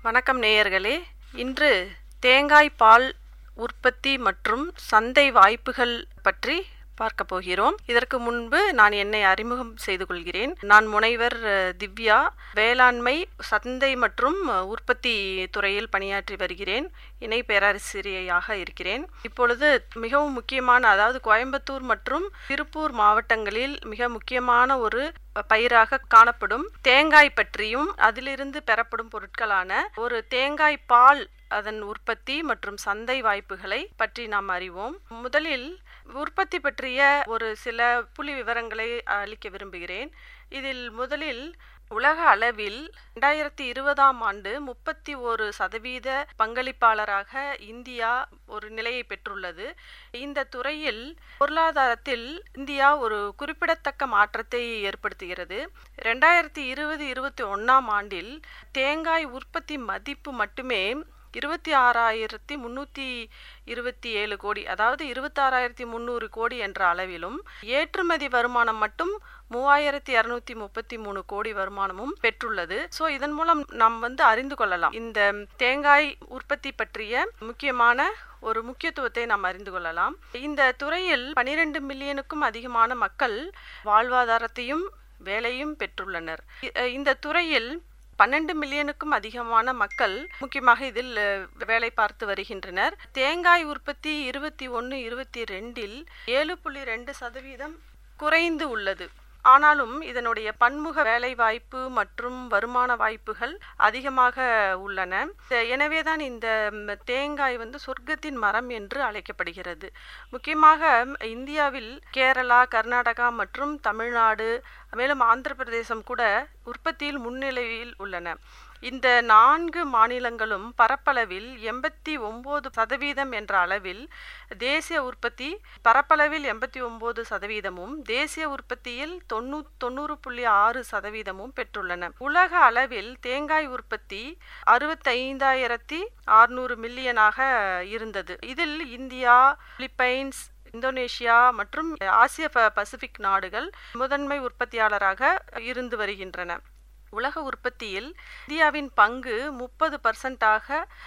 வணக்கம் நேயர்களே இன்று தேங்காய் பால் உற்பத்தி மற்றும் சந்தை வாய்ப்புகள் பற்றி பார்க்க போகிறோம் இதற்கு முன்பு நான் என்னை அறிமுகம் செய்து கொள்கிறேன் நான் முனைவர் அஹ், திவ்யா வேளாண்மை சந்தை மற்றும் அஹ், உற்பத்தி துறையில் பணியாற்றி வருகிறேன் இணை பேராசிரியையாக இருக்கிறேன் இப்பொழுது மிகவும் முக்கியமான அதாவது கோயம்புத்தூர் மற்றும் திருப்பூர் மாவட்டங்களில் மிக முக்கியமான ஒரு பயிராக காணப்படும் தேங்காய் பற்றியும் அதிலிருந்து பெறப்படும் பொருட்களான ஒரு தேங்காய் பால் அதன் உற்பத்தி மற்றும் சந்தை வாய்ப்புகளை பற்றி நாம் அறிவோம் முதலில் உற்பத்தி பற்றிய ஒரு சில புள்ளி விவரங்களை அளிக்க விரும்புகிறேன் இதில் முதலில் உலக அளவில் ரெண்டாயிரத்தி இருபதாம் ஆண்டு முப்பத்தி ஒரு சதவீத பங்களிப்பாளராக இந்தியா ஒரு நிலையை பெற்றுள்ளது இந்த துறையில் பொருளாதாரத்தில் இந்தியா ஒரு குறிப்பிடத்தக்க மாற்றத்தை ஏற்படுத்துகிறது ரெண்டாயிரத்தி இருபது இருபத்தி ஒன்றாம் ஆண்டில் தேங்காய் உற்பத்தி மதிப்பு மட்டுமே இருபத்தி ஆறாயிரத்தி முந்நூற்றி இருபத்தி ஏழு கோடி அதாவது இருபத்தாறாயிரத்தி முந்நூறு கோடி என்ற அளவிலும் ஏற்றுமதி வருமானம் மட்டும் மூவாயிரத்தி இரநூத்தி முப்பத்தி மூணு கோடி வருமானமும் பெற்றுள்ளது ஸோ இதன் மூலம் நாம் வந்து அறிந்து கொள்ளலாம் இந்த தேங்காய் உற்பத்தி பற்றிய முக்கியமான ஒரு முக்கியத்துவத்தை நாம் அறிந்து கொள்ளலாம் இந்த துறையில் பனிரெண்டு மில்லியனுக்கும் அதிகமான மக்கள் வாழ்வாதாரத்தையும் வேலையும் பெற்றுள்ளனர் இ- இந்த துறையில் பன்னெண்டு மில்லியனுக்கும் அதிகமான மக்கள் முக்கியமாக இதில் அஹ், வேலை பார்த்து வருகின்றனர் தேங்காய் உற்பத்தி இருபத்தி ஒன்று இருபத்தி ரெண்டில் ஏழு புள்ளி ரெண்டு சதவீதம் குறைந்து உள்ளது ஆனாலும் இதனுடைய பன்முக வேலை வாய்ப்பு மற்றும் வருமான வாய்ப்புகள் அதிகமாக உள்ளன த- எனவேதான் இந்த ம், தேங்காய் வந்து சொர்க்கத்தின் மரம் என்று அழைக்கப்படுகிறது முக்கியமாக ம், இந்தியாவில் கேரளா கர்நாடகா மற்றும் தமிழ்நாடு மேலும் ஆந்திர பிரதேசம் கூட உற்பத்தியில் முன்னிலையில் உள்ளன இந்த நான்கு மாநிலங்களும் பரப்பளவில் எண்பத்தி ஒம்பது சதவீதம் என்ற அளவில் தேசிய உற்பத்தி பரப்பளவில் எண்பத்தி ஒம்பது சதவீதமும் தேசிய உற்பத்தியில் தொண்ணூ தொண்ணூறு புள்ளி ஆறு சதவீதமும் பெற்றுள்ளன உலக அளவில் தேங்காய் உற்பத்தி அறுபத்தைந்தாயிரத்தி அறுநூறு மில்லியனாக இருந்தது இதில் இந்தியா பிலிப்பைன்ஸ் இந்தோனேஷியா மற்றும் ஆசிய ப- பசிபிக் நாடுகள் முதன்மை உற்பத்தியாளராக இருந்து வருகின்றன உலக உற்பத்தியில் இந்தியாவின் பங்கு முப்பது பர்சன்டாக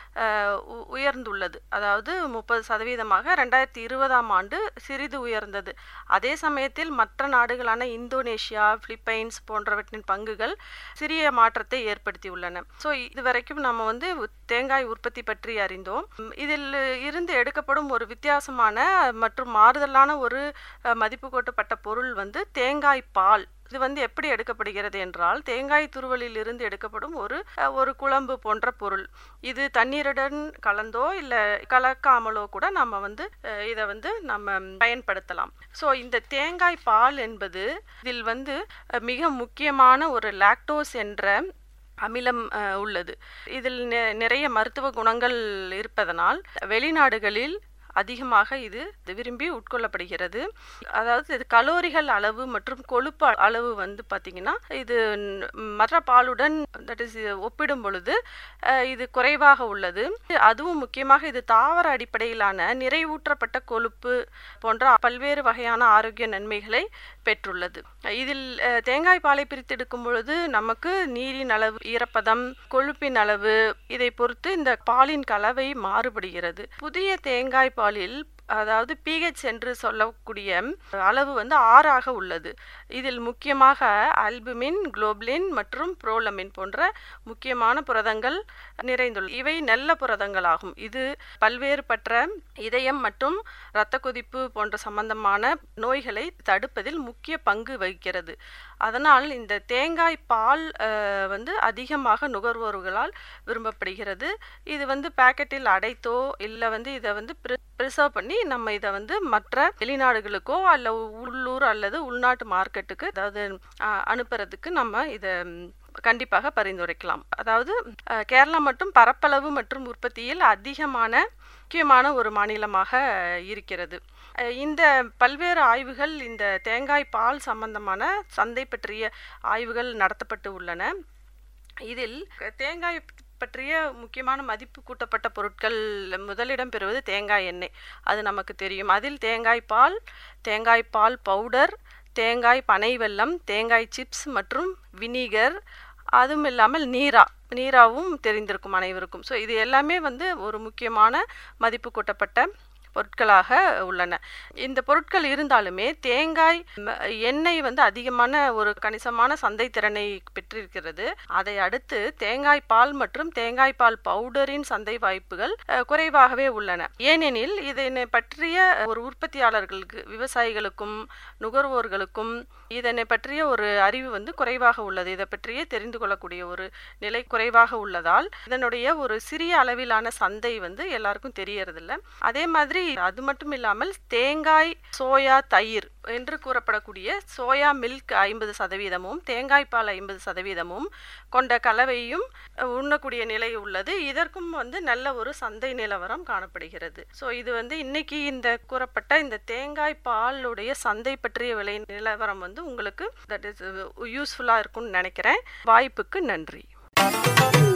உயர்ந்துள்ளது அதாவது முப்பது சதவீதமாக ரெண்டாயிரத்தி இருபதாம் ஆண்டு சிறிது உயர்ந்தது அதே சமயத்தில் மற்ற நாடுகளான இந்தோனேஷியா பிலிப்பைன்ஸ் போன்றவற்றின் பங்குகள் சிறிய மாற்றத்தை ஏற்படுத்தியுள்ளன ஸோ இதுவரைக்கும் நம்ம வந்து உ- தேங்காய் உற்பத்தி பற்றி அறிந்தோம் ம், இதில் இருந்து எடுக்கப்படும் ஒரு வித்தியாசமான மற்றும் மாறுதலான ஒரு அஹ், மதிப்பு கூட்டப்பட்ட பொருள் வந்து தேங்காய் பால் இது வந்து எப்படி எடுக்கப்படுகிறது என்றால் தேங்காய் துருவலில் இருந்து எடுக்கப்படும் ஒரு அஹ், ஒரு குழம்பு போன்ற பொருள் இது தண்ணீருடன் கலந்தோ இல்லை கலக்காமலோ கூட நம்ம வந்து அஹ், இதை வந்து நம்ம பயன்படுத்தலாம் ஸோ இந்த தேங்காய் பால் என்பது இதில் வந்து அஹ், மிக முக்கியமான ஒரு லாக்டோஸ் என்ற அமிலம் அஹ், உள்ளது இதில் நெ- நிறைய மருத்துவ குணங்கள் இருப்பதனால் வெளிநாடுகளில் அதிகமாக இது விரும்பி உட்கொள்ளப்படுகிறது அதாவது இது கலோரிகள் அளவு மற்றும் கொழுப்பு அ- அளவு வந்து பார்த்திங்கன்னா இது ந- மற்ற பாலுடன் தட் இஸ் ஒப்பிடும் பொழுது அஹ், இது குறைவாக உள்ளது அதுவும் முக்கியமாக இது தாவர அடிப்படையிலான நிறைவூற்றப்பட்ட கொழுப்பு போன்ற பல்வேறு வகையான ஆரோக்கிய நன்மைகளை பெற்றுள்ளது இதில் அஹ், தேங்காய் பாலை பிரித்தெடுக்கும் பொழுது நமக்கு நீரின் அளவு ஈரப்பதம் கொழுப்பின் அளவு இதை பொறுத்து இந்த பாலின் கலவை மாறுபடுகிறது புதிய தேங்காய் பாலில் அதாவது பிஹெச் என்று சொல்லக்கூடிய அளவு வந்து ஆறாக உள்ளது இதில் முக்கியமாக ஆல்புமின் குளோபுலின் மற்றும் புரோலமின் போன்ற முக்கியமான புரதங்கள் நிறைந்துள்ளது இவை நல்ல புரதங்களாகும் இது பல்வேறுபட்ட இதயம் மற்றும் இரத்த கொதிப்பு போன்ற சம்பந்தமான நோய்களை தடுப்பதில் முக்கிய பங்கு வகிக்கிறது அதனால் இந்த தேங்காய் பால் அஹ், வந்து அதிகமாக நுகர்வோர்களால் விரும்பப்படுகிறது இது வந்து பாக்கெட்டில் அடைத்தோ இல்லை வந்து இதை வந்து ப்ரிசர்வ் பண்ணி நம்ம இதை வந்து மற்ற வெளிநாடுகளுக்கோ அல்ல உள்ளூர் அல்லது உள்நாட்டு மார்க்கெட்டுக்கு அதாவது அஹ், அனுப்புறதுக்கு நம்ம இதை ம், கண்டிப்பாக பரிந்துரைக்கலாம் அதாவது அஹ், கேரளா மற்றும் பரப்பளவு மற்றும் உற்பத்தியில் அதிகமான முக்கியமான ஒரு மாநிலமாக இருக்கிறது அஹ், இந்த பல்வேறு ஆய்வுகள் இந்த தேங்காய் பால் சம்பந்தமான சந்தை பற்றிய ஆய்வுகள் நடத்தப்பட்டு உள்ளன இதில் தேங்காய் பற்றிய முக்கியமான மதிப்பு கூட்டப்பட்ட பொருட்கள் முதலிடம் பெறுவது தேங்காய் எண்ணெய் அது நமக்கு தெரியும் அதில் தேங்காய் பால் தேங்காய் பால் பவுடர் தேங்காய் பனை வெல்லம் தேங்காய் சிப்ஸ் மற்றும் வினிகர் அதுவும் இல்லாமல் நீரா நீராவும் தெரிந்திருக்கும் அனைவருக்கும் ஸோ இது எல்லாமே வந்து ஒரு முக்கியமான மதிப்பு கூட்டப்பட்ட பொருட்களாக உள்ளன இந்த பொருட்கள் இருந்தாலுமே தேங்காய் ம- எண்ணெய் வந்து அதிகமான ஒரு கணிசமான சந்தை திறனை பெற்றிருக்கிறது அதை அடுத்து தேங்காய் பால் மற்றும் தேங்காய் பால் பவுடரின் சந்தை வாய்ப்புகள் அஹ், குறைவாகவே உள்ளன ஏனெனில் இதனை பற்றிய ஒரு உற்பத்தியாளர்களுக்கு விவசாயிகளுக்கும் நுகர்வோர்களுக்கும் இதனை பற்றிய ஒரு அறிவு வந்து குறைவாக உள்ளது இதை பற்றியே தெரிந்து கொள்ளக்கூடிய ஒரு நிலை குறைவாக உள்ளதால் இதனுடைய ஒரு சிறிய அளவிலான சந்தை வந்து எல்லாருக்கும் தெரியறதில்ல அதே மாதிரி அது மட்டும் இல்லாமல் தேங்காய் சோயா தயிர் என்று கூறப்படக்கூடிய சோயா மில்க் ஐம்பது சதவீதமும் தேங்காய் பால் ஐம்பது சதவீதமும் கொண்ட கலவையும் அஹ், உண்ணக்கூடிய நிலை உள்ளது இதற்கும் வந்து நல்ல ஒரு சந்தை நிலவரம் காணப்படுகிறது ஸோ இது வந்து இன்னைக்கு இந்த கூறப்பட்ட இந்த தேங்காய் பாலுடைய சந்தை பற்றிய விலை நிலவரம் வந்து உங்களுக்கு தட் இஸ் யூஸ்ஃபுல்லாக இருக்கும்னு நினைக்கிறேன் வாய்ப்புக்கு நன்றி